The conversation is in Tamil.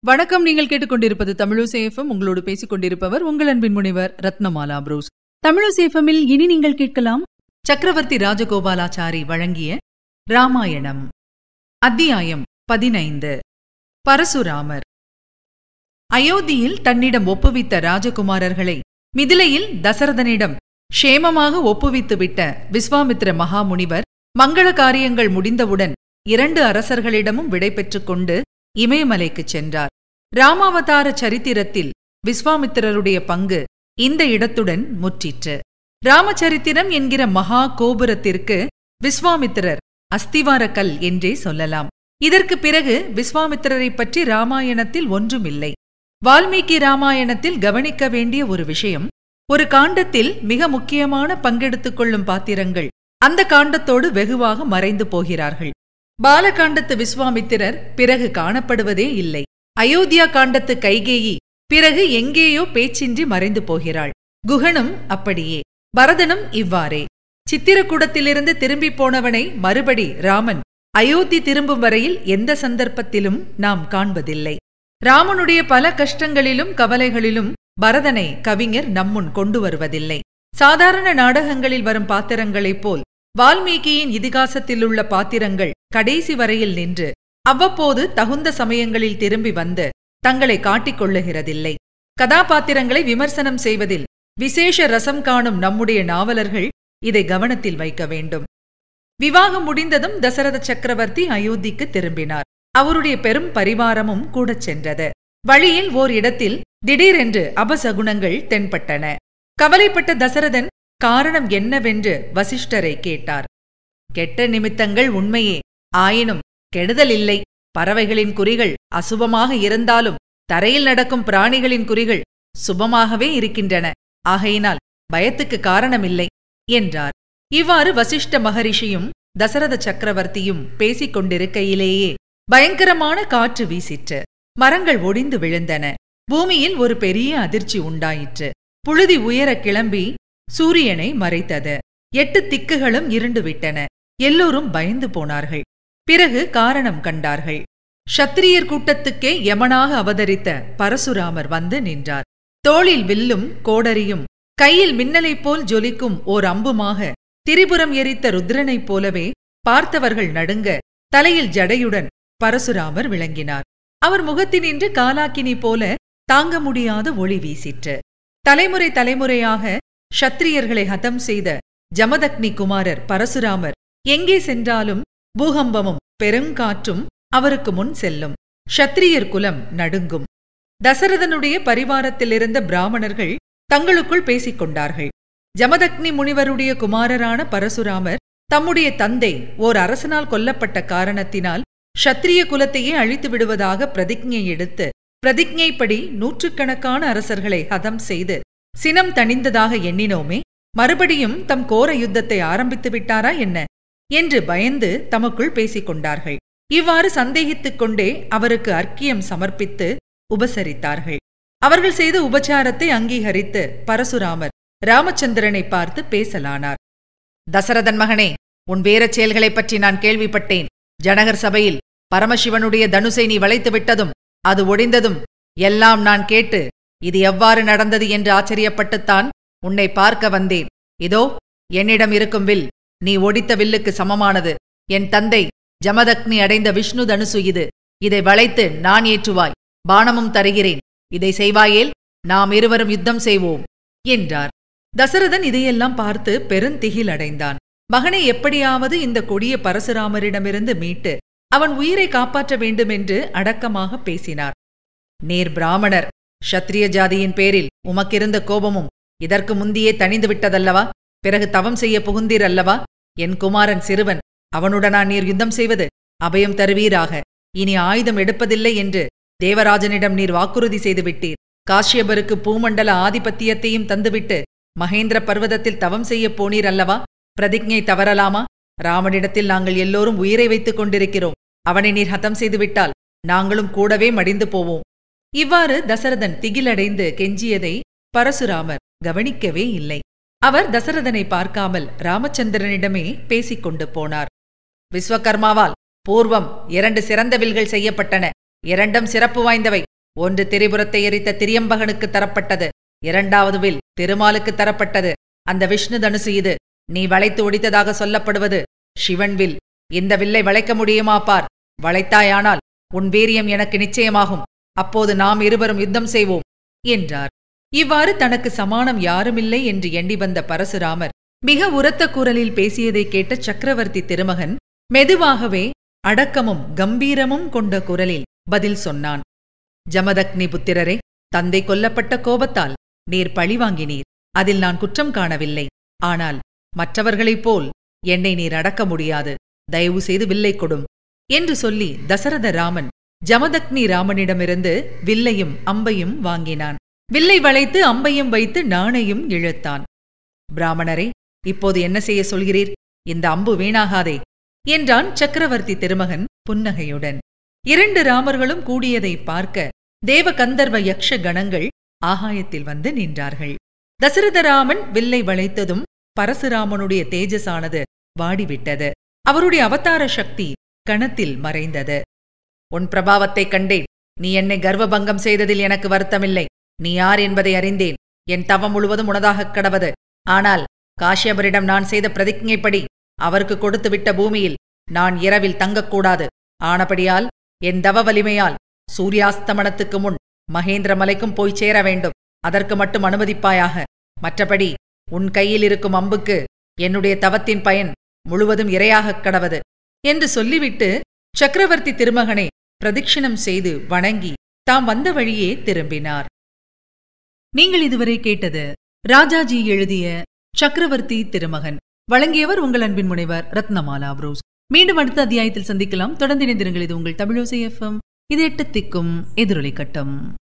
வணக்கம் நீங்கள் கேட்டுக்கொண்டிருப்பது தமிழசேஃபம் உங்களோடு பேசிக் கொண்டிருப்பவர் உங்கள் அன்பின் முனைவர் ரத்னமாலா புரூஸ் தமிழசேஃபமில் இனி நீங்கள் கேட்கலாம் சக்கரவர்த்தி ராஜகோபாலாச்சாரி வழங்கிய ராமாயணம் அத்தியாயம் பதினைந்து பரசுராமர் அயோத்தியில் தன்னிடம் ஒப்புவித்த ராஜகுமாரர்களை மிதிலையில் தசரதனிடம் க்ஷேமமாக ஒப்புவித்துவிட்ட விஸ்வாமித்திர மகாமுனிவர் மங்கள காரியங்கள் முடிந்தவுடன் இரண்டு அரசர்களிடமும் விடை பெற்றுக் கொண்டு இமயமலைக்குச் சென்றார் ராமாவதார சரித்திரத்தில் விஸ்வாமித்திரருடைய பங்கு இந்த இடத்துடன் முற்றிற்று ராமச்சரித்திரம் என்கிற மகா கோபுரத்திற்கு விஸ்வாமித்திரர் அஸ்திவார கல் என்றே சொல்லலாம் இதற்கு பிறகு விஸ்வாமித்திரரைப் பற்றி ராமாயணத்தில் ஒன்றுமில்லை வால்மீகி ராமாயணத்தில் கவனிக்க வேண்டிய ஒரு விஷயம் ஒரு காண்டத்தில் மிக முக்கியமான பங்கெடுத்துக் கொள்ளும் பாத்திரங்கள் அந்த காண்டத்தோடு வெகுவாக மறைந்து போகிறார்கள் பாலகாண்டத்து விஸ்வாமித்திரர் பிறகு காணப்படுவதே இல்லை அயோத்தியா காண்டத்து கைகேயி பிறகு எங்கேயோ பேச்சின்றி மறைந்து போகிறாள் குகனும் அப்படியே பரதனும் இவ்வாறே சித்திரக்கூடத்திலிருந்து திரும்பி போனவனை மறுபடி ராமன் அயோத்தி திரும்பும் வரையில் எந்த சந்தர்ப்பத்திலும் நாம் காண்பதில்லை ராமனுடைய பல கஷ்டங்களிலும் கவலைகளிலும் பரதனை கவிஞர் நம்முன் கொண்டு வருவதில்லை சாதாரண நாடகங்களில் வரும் பாத்திரங்களைப் போல் வால்மீகியின் இதிகாசத்திலுள்ள பாத்திரங்கள் கடைசி வரையில் நின்று அவ்வப்போது தகுந்த சமயங்களில் திரும்பி வந்து தங்களை காட்டிக் கொள்ளுகிறதில்லை கதாபாத்திரங்களை விமர்சனம் செய்வதில் விசேஷ ரசம் காணும் நம்முடைய நாவலர்கள் இதை கவனத்தில் வைக்க வேண்டும் விவாகம் முடிந்ததும் தசரத சக்கரவர்த்தி அயோத்திக்கு திரும்பினார் அவருடைய பெரும் பரிவாரமும் கூடச் சென்றது வழியில் ஓர் இடத்தில் திடீரென்று அபசகுணங்கள் தென்பட்டன கவலைப்பட்ட தசரதன் காரணம் என்னவென்று வசிஷ்டரை கேட்டார் கெட்ட நிமித்தங்கள் உண்மையே ஆயினும் கெடுதல் இல்லை பறவைகளின் குறிகள் அசுபமாக இருந்தாலும் தரையில் நடக்கும் பிராணிகளின் குறிகள் சுபமாகவே இருக்கின்றன ஆகையினால் பயத்துக்கு காரணமில்லை என்றார் இவ்வாறு வசிஷ்ட மகரிஷியும் தசரத சக்கரவர்த்தியும் பேசிக் கொண்டிருக்கையிலேயே பயங்கரமான காற்று வீசிற்று மரங்கள் ஒடிந்து விழுந்தன பூமியில் ஒரு பெரிய அதிர்ச்சி உண்டாயிற்று புழுதி உயர கிளம்பி சூரியனை மறைத்தது எட்டு திக்குகளும் இருண்டு விட்டன எல்லோரும் பயந்து போனார்கள் பிறகு காரணம் கண்டார்கள் ஷத்திரியர் கூட்டத்துக்கே யமனாக அவதரித்த பரசுராமர் வந்து நின்றார் தோளில் வில்லும் கோடரியும் கையில் மின்னலைப் போல் ஜொலிக்கும் ஓர் அம்புமாக திரிபுரம் எரித்த ருத்ரனைப் போலவே பார்த்தவர்கள் நடுங்க தலையில் ஜடையுடன் பரசுராமர் விளங்கினார் அவர் முகத்தினின்று காலாக்கினி போல தாங்க முடியாத ஒளி வீசிற்று தலைமுறை தலைமுறையாக ஷத்திரியர்களை ஹதம் செய்த ஜமதக்னி குமாரர் பரசுராமர் எங்கே சென்றாலும் பூகம்பமும் பெருங்காற்றும் அவருக்கு முன் செல்லும் ஷத்திரியர் குலம் நடுங்கும் தசரதனுடைய பரிவாரத்திலிருந்த பிராமணர்கள் தங்களுக்குள் பேசிக் கொண்டார்கள் ஜமதக்னி முனிவருடைய குமாரரான பரசுராமர் தம்முடைய தந்தை ஓர் அரசனால் கொல்லப்பட்ட காரணத்தினால் ஷத்திரிய குலத்தையே அழித்து விடுவதாக பிரதிஜை எடுத்து பிரதிஜைப்படி நூற்றுக்கணக்கான அரசர்களை ஹதம் செய்து சினம் தணிந்ததாக எண்ணினோமே மறுபடியும் தம் கோர யுத்தத்தை ஆரம்பித்து விட்டாரா என்ன என்று பயந்து தமக்குள் பேசிக் கொண்டார்கள் இவ்வாறு சந்தேகித்துக் கொண்டே அவருக்கு அர்க்கியம் சமர்ப்பித்து உபசரித்தார்கள் அவர்கள் செய்த உபச்சாரத்தை அங்கீகரித்து பரசுராமர் ராமச்சந்திரனை பார்த்து பேசலானார் தசரதன் மகனே உன் வீரச் செயல்களைப் பற்றி நான் கேள்விப்பட்டேன் ஜனகர் சபையில் பரமசிவனுடைய தனுசை நீ வளைத்து விட்டதும் அது ஒடிந்ததும் எல்லாம் நான் கேட்டு இது எவ்வாறு நடந்தது என்று ஆச்சரியப்பட்டுத்தான் உன்னை பார்க்க வந்தேன் இதோ என்னிடம் இருக்கும் வில் நீ ஒடித்த வில்லுக்கு சமமானது என் தந்தை ஜமதக்னி அடைந்த விஷ்ணு தனுசு இது இதை வளைத்து நான் ஏற்றுவாய் பானமும் தருகிறேன் இதை செய்வாயேல் நாம் இருவரும் யுத்தம் செய்வோம் என்றார் தசரதன் இதையெல்லாம் பார்த்து பெருந்திகில் அடைந்தான் மகனை எப்படியாவது இந்த கொடிய பரசுராமரிடமிருந்து மீட்டு அவன் உயிரை காப்பாற்ற வேண்டுமென்று அடக்கமாக பேசினார் நேர் பிராமணர் ஷத்ரிய ஜாதியின் பேரில் உமக்கிருந்த கோபமும் இதற்கு முந்தியே தணிந்து விட்டதல்லவா பிறகு தவம் செய்ய புகுந்தீர் அல்லவா என் குமாரன் சிறுவன் அவனுடனா நீர் யுத்தம் செய்வது அபயம் தருவீராக இனி ஆயுதம் எடுப்பதில்லை என்று தேவராஜனிடம் நீர் வாக்குறுதி செய்துவிட்டீர் காஷ்யபருக்கு பூமண்டல ஆதிபத்தியத்தையும் தந்துவிட்டு மகேந்திர பர்வதத்தில் தவம் செய்யப் போனீர் அல்லவா பிரதிஜை தவறலாமா ராமனிடத்தில் நாங்கள் எல்லோரும் உயிரை வைத்துக் கொண்டிருக்கிறோம் அவனை நீர் ஹதம் செய்துவிட்டால் நாங்களும் கூடவே மடிந்து போவோம் இவ்வாறு தசரதன் திகிலடைந்து கெஞ்சியதை பரசுராமர் கவனிக்கவே இல்லை அவர் தசரதனை பார்க்காமல் ராமச்சந்திரனிடமே பேசிக் கொண்டு போனார் விஸ்வகர்மாவால் பூர்வம் இரண்டு சிறந்த வில்கள் செய்யப்பட்டன இரண்டும் சிறப்பு வாய்ந்தவை ஒன்று திரிபுரத்தை எரித்த திரியம்பகனுக்கு தரப்பட்டது இரண்டாவது வில் திருமாலுக்கு தரப்பட்டது அந்த விஷ்ணு தனுசு இது நீ வளைத்து ஒடித்ததாக சொல்லப்படுவது சிவன் வில் இந்த வில்லை வளைக்க முடியுமா பார் வளைத்தாயானால் உன் வீரியம் எனக்கு நிச்சயமாகும் அப்போது நாம் இருவரும் யுத்தம் செய்வோம் என்றார் இவ்வாறு தனக்கு சமானம் யாருமில்லை என்று எண்ணி வந்த பரசுராமர் மிக உரத்த குரலில் பேசியதைக் கேட்ட சக்கரவர்த்தி திருமகன் மெதுவாகவே அடக்கமும் கம்பீரமும் கொண்ட குரலில் பதில் சொன்னான் ஜமதக்னி புத்திரரே தந்தை கொல்லப்பட்ட கோபத்தால் நீர் பழி வாங்கினீர் அதில் நான் குற்றம் காணவில்லை ஆனால் மற்றவர்களைப் போல் என்னை நீர் அடக்க முடியாது தயவு செய்து வில்லை கொடும் என்று சொல்லி தசரத ராமன் ஜமதக்னி ராமனிடமிருந்து வில்லையும் அம்பையும் வாங்கினான் வில்லை வளைத்து அம்பையும் வைத்து நாணையும் இழுத்தான் பிராமணரே இப்போது என்ன செய்ய சொல்கிறீர் இந்த அம்பு வீணாகாதே என்றான் சக்கரவர்த்தி திருமகன் புன்னகையுடன் இரண்டு ராமர்களும் கூடியதை பார்க்க தேவ கந்தர்வ யக்ஷ கணங்கள் ஆகாயத்தில் வந்து நின்றார்கள் தசரதராமன் வில்லை வளைத்ததும் பரசுராமனுடைய தேஜஸானது வாடிவிட்டது அவருடைய அவதார சக்தி கணத்தில் மறைந்தது உன் பிரபாவத்தைக் கண்டேன் நீ என்னை கர்வபங்கம் செய்ததில் எனக்கு வருத்தமில்லை நீ யார் என்பதை அறிந்தேன் என் தவம் முழுவதும் உனதாகக் கடவது ஆனால் காஷ்யபரிடம் நான் செய்த பிரதிஜைப்படி அவருக்கு கொடுத்துவிட்ட பூமியில் நான் இரவில் தங்கக்கூடாது ஆனபடியால் என் தவ வலிமையால் சூரியாஸ்தமனத்துக்கு முன் மகேந்திர மலைக்கும் போய் சேர வேண்டும் அதற்கு மட்டும் அனுமதிப்பாயாக மற்றபடி உன் கையில் இருக்கும் அம்புக்கு என்னுடைய தவத்தின் பயன் முழுவதும் இரையாகக் கடவது என்று சொல்லிவிட்டு சக்கரவர்த்தி திருமகனை பிரதிக்ஷணம் செய்து வணங்கி தாம் வந்த வழியே திரும்பினார் நீங்கள் இதுவரை கேட்டது ராஜாஜி எழுதிய சக்கரவர்த்தி திருமகன் வழங்கியவர் உங்கள் அன்பின் முனைவர் ரத்னமாலா புரோஸ் மீண்டும் அடுத்த அத்தியாயத்தில் சந்திக்கலாம் தொடர்ந்து இணைந்திருங்கள் இது உங்கள் தமிழோசை எஃப்எம் இது எட்டு திக்கும் எதிரொலி கட்டம்